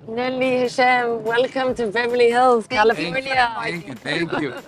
Nelly Hisham, welcome to Beverly Hills, California. Thank you, thank you.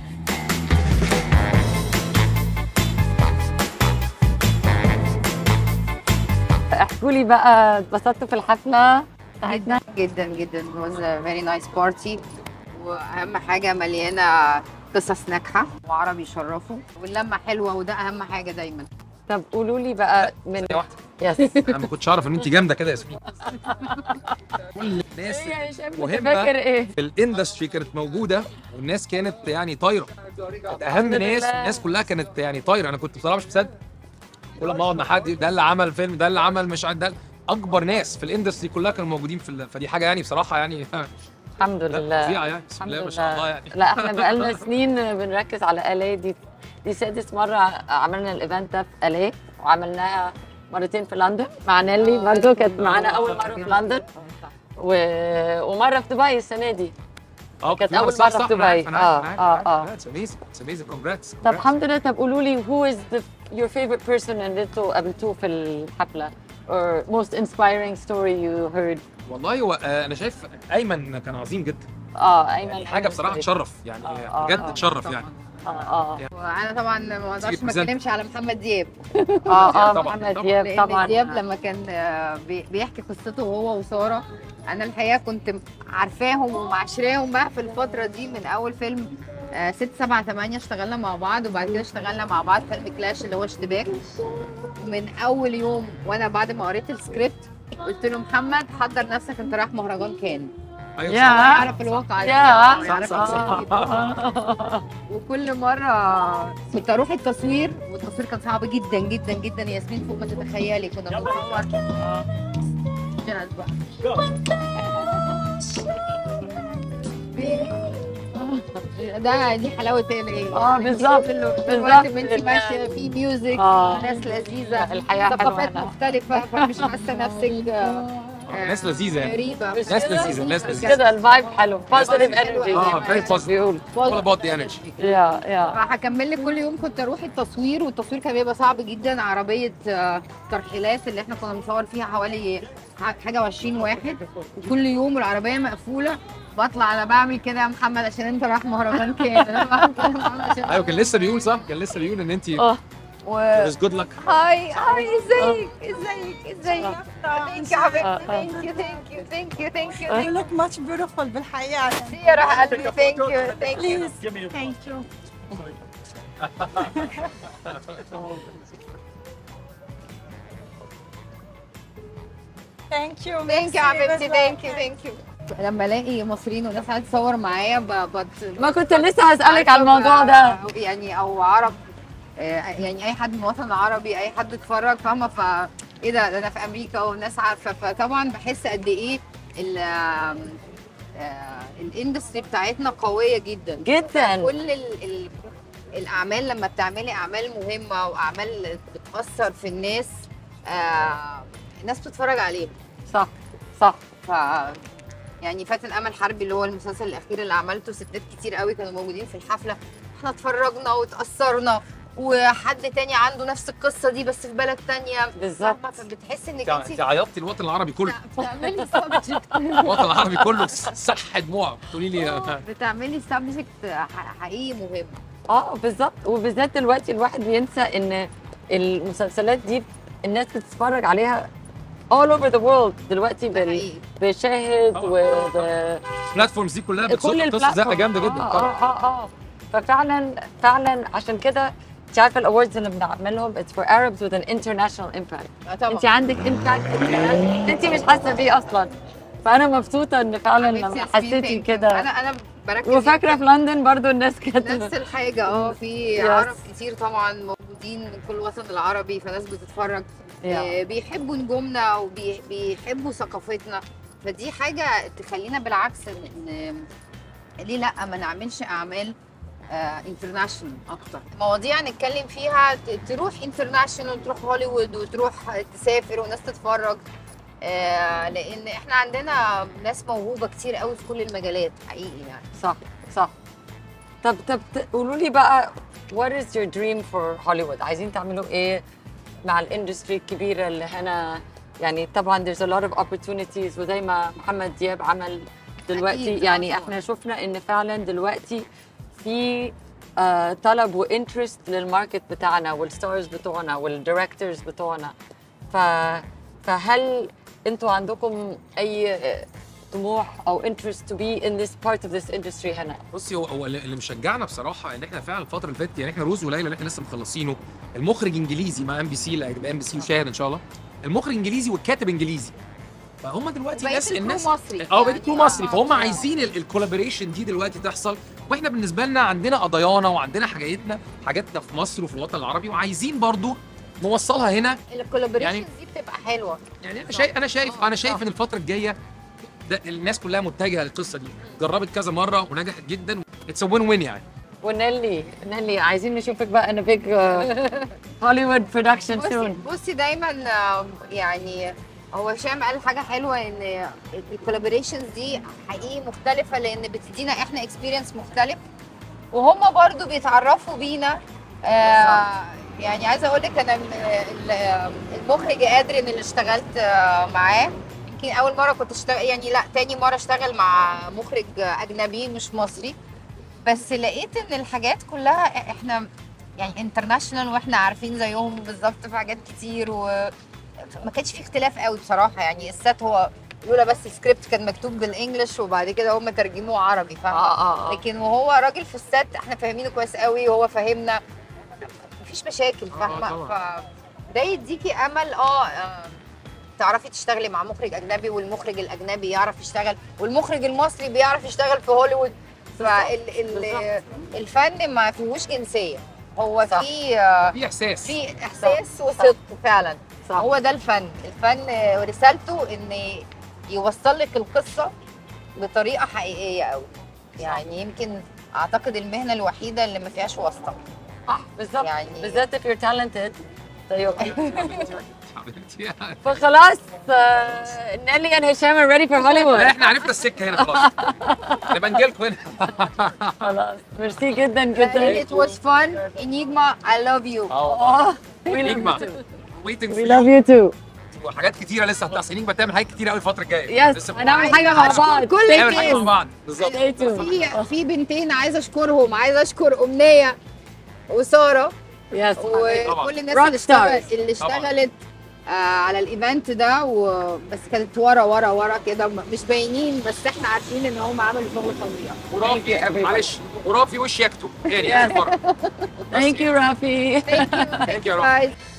احكوا لي بقى اتبسطتوا في الحفلة بتاعتنا؟ جدا جدا it was a very nice party واهم حاجه مليانه قصص ناجحه وعربي يشرفوا واللمه حلوه وده اهم حاجه دايما طب قولوا لي بقى من ثانية واحدة يس انا ما كنتش اعرف ان انت جامده كده يا ياسمين كل الناس ايه يا هشام مهمة. انت فاكر ايه؟ في الاندستري كانت موجوده والناس كانت يعني طايره كانت اهم الحمد ناس لله. الناس كلها كانت يعني طايره انا كنت بصراحه مش مصدق كل ما اقعد مع حد ده اللي عمل فيلم ده اللي عمل مش عارف ده اكبر ناس في الاندستري كلها كانوا موجودين في ال- فدي حاجه يعني بصراحه يعني الحمد لا لله فظيعه يعني بسم الحمد الله ما شاء الله لله يعني لا احنا بقالنا سنين بنركز على الي دي دي سادس مرة عملنا الايفنت ده في الي وعملناها مرتين في لندن مع نيلي برضه كانت معانا اول مرة في لندن و... ومرة في دبي السنة دي اه كانت لا، أول بس صح، مرة صح، في أنا عارف، دبي. أنا عارف، آه، أنا آه، عارف، آه. أنا عارف. It's amazing, it's amazing, congrats. طب congrats. الحمد لله طب قولوا لي who is the, your favorite person اللي انتوا قابلتوه في الحفلة or most inspiring story you heard والله هو آه، انا شايف ايمن كان عظيم جدا اه ايمن حاجه بصراحه أيمن تشرف يعني آه، آه، بجد آه. تشرف يعني اه اه وانا طبعا ما اقدرش تيجي ما present. اتكلمش على محمد دياب اه اه طبعاً، محمد طبعاً. دياب لان طبعا دياب لما كان آه، بي- بيحكي قصته هو وساره انا الحقيقه كنت عارفاهم ومعاشراهم بقى في الفتره دي من اول فيلم آه، ست سبعة تمانية اشتغلنا مع بعض وبعد كده اشتغلنا مع بعض فيلم كلاش اللي هو اشتباك من اول يوم وانا بعد ما قريت السكريبت قلت له محمد حضر نفسك انت رايح مهرجان كان ايوه يا. صح. الله يعرف الواقع ده. يا الله يعرف صح، صح. الواقع. وكل مره كنت اروح التصوير والتصوير كان صعب جدا جدا جدا يا ياسمين فوق ما تتخيلي كنا بنصور جهز بقى ده دي حلاوه ايه اه بالظبط الوقت بالظبط. ما انت ماشيه في ميوزك آه. ناس لذيذه الحياة حلوة ثقافات هنا. مختلفه فمش حاسه نفسك آه، ناس لذيذه يعني غريبه مش ناس كده؟ لذيذه ناس لذيذه كده الفايب حلو بوزيتيف حلو. انرجي اه very positive بيقول all about the energy يا يا فهكمل لك كل يوم كنت اروح التصوير والتصوير كان بيبقى صعب جدا عربيه آه، ترحيلات اللي احنا كنا بنصور فيها حوالي ح- حاجه و20 واحد وكل يوم العربيه مقفوله بطلع انا بعمل كده يا محمد عشان انت رايح مهرجان كان انا بعمل كده يا محمد عشان ايوه كان لسه بيقول صح كان لسه بيقول ان انت اه و... there's good luck هاي هاي ازيك ازيك ازيك ثانك يو آه، حبيبتي آه. ثانك يو ثانك يو ثانك يو ثانك يو You look much beautiful بالحقيقة يا روح قلبي ثانك يو ثانك يو Please. Thank you. Thank you. ثانك يو حبيبتي ثانك يو ثانك يو لما الاقي مصريين وناس عايزه تصور معايا ب- بت... ما كنت لسه هسألك على الموضوع ده أو يعني او عرب آه، يعني اي حد من الوطن العربي اي حد اتفرج فاهمه ف ايه ده ده انا في امريكا والناس عارفه فطبعا بحس قد ايه ال آم، آه، الاندستري بتاعتنا قويه جدا جدا كل ال ال الاعمال لما بتعملي اعمال مهمه واعمال بتاثر في الناس آه الناس بتتفرج عليها صح صح ف يعني فاتن امل حربي اللي هو المسلسل الاخير اللي عملته ستات كتير قوي كانوا موجودين في الحفله احنا اتفرجنا واتاثرنا وحد تاني عنده نفس القصه دي بس في بلد تانية بالظبط. فاهمة؟ فبتحس انك انت انت انت عيطتي الوطن العربي كله بتعملي سبجكت الوطن العربي كله صح دموع تقولي لي بتعملي سبجكت حقيقي مهم اه بالظبط وبالذات دلوقتي الواحد بينسى ان المسلسلات دي الناس بتتفرج عليها all over the world دلوقتي ده بال... حقيقي بشاهد طبعاً. وب البلاتفورمز دي كلها كل بتصب قصص البلاتفورم زقه جامده جدا اه طبعا اه اه اه ففعلا فعلا عشان كده انت عارفه الاوردز اللي بنعملهم it's for Arabs with an international impact آه طبعا انت عندك impact انت مش حاسه بيه اصلا فانا مبسوطه ان فعلا حبيبتي لما ياسمين، حسيتي thank you. كده انا انا بركز وفاكره في لندن برضو الناس كانت نفس الحاجة اه في Yes. عرب كتير طبعا موجودين من كل الوطن العربي فناس بتتفرج آه، بيحبوا نجومنا وبيحبوا ثقافتنا فدي حاجة تخلينا بالعكس ان إن- ليه لا ما نعملش اعمال انترناشونال اكتر مواضيع نتكلم فيها ت- تروح انترناشونال تروح هوليوود وتروح تسافر وناس تتفرج آه، لان احنا عندنا ناس موهوبه كتير قوي في كل المجالات حقيقي يعني صح صح طب طب ت- قولوا لي بقى what is your dream for Hollywood عايزين تعملوا ايه مع الاندستري الكبيره اللي هنا يعني طبعا there's a lot of opportunities وزي ما محمد دياب عمل دلوقتي أكيد، يعني طبعاً. احنا شفنا ان فعلا دلوقتي في آه طلب وانترست للماركت بتاعنا والستارز بتوعنا والدايركتورز بتوعنا ف فهل انتوا عندكم اي آه، طموح او interest to be in this part of this industry هنا بصي هو هو اللي اللي مشجعنا بصراحه ان احنا فعلا الفتره اللي فاتت يعني احنا روز وليلى اللي احنا لسه مخلصينه المخرج انجليزي مع ام بي سي اللي هيبقى ام بي سي وشاهد ان شاء الله المخرج انجليزي والكاتب انجليزي فهم دلوقتي وبقية الناس الكرو الناس مصري اه بقيت يعني. كرو مصري آه، فهم آه. عايزين الكولابوريشن دي دلوقتي تحصل واحنا بالنسبه لنا عندنا قضايانا وعندنا حاجاتنا حاجاتنا في مصر وفي الوطن العربي وعايزين برضو نوصلها هنا الكولابوريشن يعني- دي بتبقى حلوه يعني انا شايف انا شايف انا شايف ان الفتره الجايه ده الناس كلها متجهه للقصه دي جربت كذا مره ونجحت جدا اتس وين وين يعني ونيلي نيلي عايزين نشوفك بقى in a big هوليوود برودكشن بصي soon بصي دايما آه، يعني هو هشام قال حاجه حلوه ان الكولابوريشنز دي حقيقي مختلفه لان بتدينا احنا اكسبيرينس مختلف وهم برضو بيتعرفوا بينا آه يعني عايزه اقول لك انا م- ال- المخرج ادريان اللي اشتغلت آه، معاه يمكن اول مره كنت اشتغل يعني لا تاني مره اشتغل مع مخرج اجنبي مش مصري بس لقيت ان الحاجات كلها احنا يعني انترناشونال واحنا عارفين زيهم بالظبط في حاجات كتير وما كانش في اختلاف قوي بصراحه يعني السات هو لولا بس السكريبت كان مكتوب بالانجلش وبعد كده هم ترجموه عربي فاهمه اه اه اه لكن وهو راجل في السات احنا فاهمينه كويس قوي وهو فاهمنا مفيش مشاكل فاهمه طبعاً. فده يديكي امل اه آه، تعرفي تشتغلي مع مخرج اجنبي والمخرج الاجنبي يعرف يشتغل والمخرج المصري بيعرف يشتغل في هوليوود بالظبط. فالفن ما فيهوش جنسيه هو صح. في آه، في احساس في احساس وصدق فعلا صح هو ده الفن الفن آه، رسالته ان يوصل لك القصه بطريقه حقيقيه قوي يعني يمكن اعتقد المهنه الوحيده اللي ما فيهاش واسطه صح بالظبط يعني- بالذات if you're talented زيكم حبيبتي فخلاص آه، نيلي and هشام are ready for Hollywood احنا عرفنا السكه هنا خلاص نبقى نجي لكم هنا خلاص ميرسي جدا جدا It was fun انيجما I love you اه We love نجمة. you too. ويتنج We love you too. وحاجات كتيره لسه هتحصل سنين بتعمل حاجات كتيره قوي الفتره الجايه Yes لسه هنعمل حاجة مع بعض. كل نعمل حاجه مع الناس. بعض بالظبط Stay tuned. في في بنتين عايزه اشكرهم عايزه اشكر امنيه وساره Yes. وكل الناس Rock اللي اشتغل stars. اللي طبعاً. اشتغلت آه على الايفنت ده و... بس كانت ورا ورا ورا كده مش باينين بس احنا عارفين ان هم عملوا شغل فظيع ورافي معلش ورافي وش يكتب يعني Yes. آخر مرة. بس Thank you, Rafi. Thank you. Thank you يا رب. Guys.